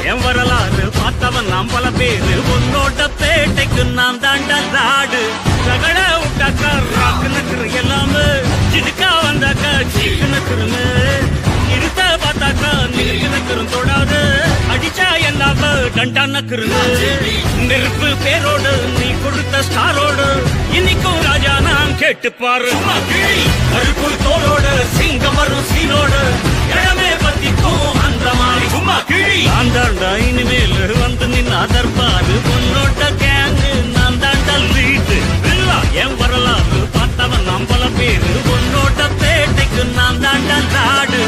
என் வரலாறு பார்த்தவன் நாம் பல பேரு உன்னோட பேட்டைக்கு நான் தாண்டா ராடு ரகட விட்டாக்கா ராக்கு நக்கரு எல்லாமே சிடுக்கா வந்தாக்கா சீக்கு நக்கருன்னு இருத்த பார்த்தாக்கா நிறுக்கு நக்கரும் தொடாது அடிச்சா எல்லாம டண்டா நக்கருன்னு நெருப்பு பேரோடு நீ கொடுத்த ஸ்டாரோடு இன்னைக்கும் ராஜா நான் கேட்டு பாரு கருப்பு தோளோடு சிங்கம் வரும் சீனோடு இடமே பத்திக்கும் அந்த மாதிரி சும்மா கிழி நான் தாண்டா இனிமேல் வந்து நின்னா தர்பாரு உன்னோட கேங்கு நான் தாண்டா லீடு என் வரலாறு பார்த்தவன் நாம் பல பேரு உன்னோட பேட்டைக்கு நான் தாண்டா நாடு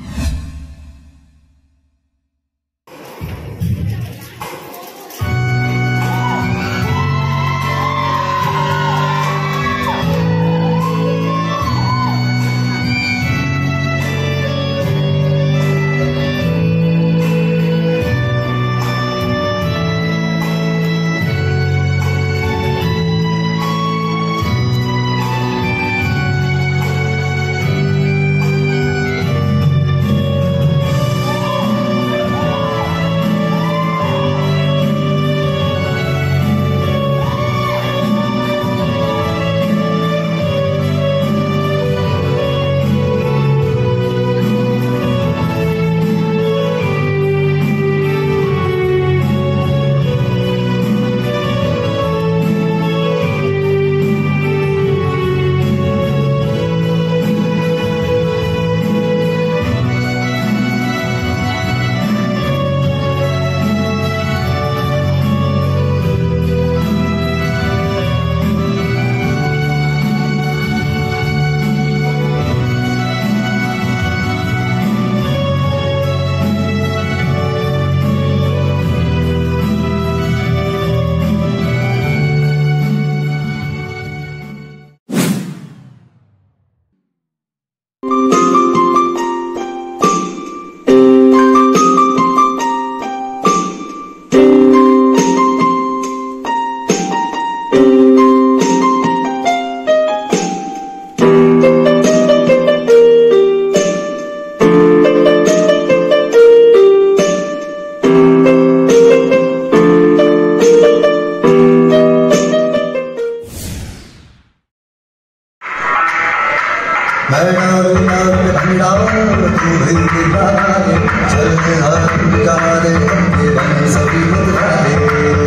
मैं नाम नाम भंडार तू भिंडारे चल हाथ गारे ये बन सभी मुद्रारे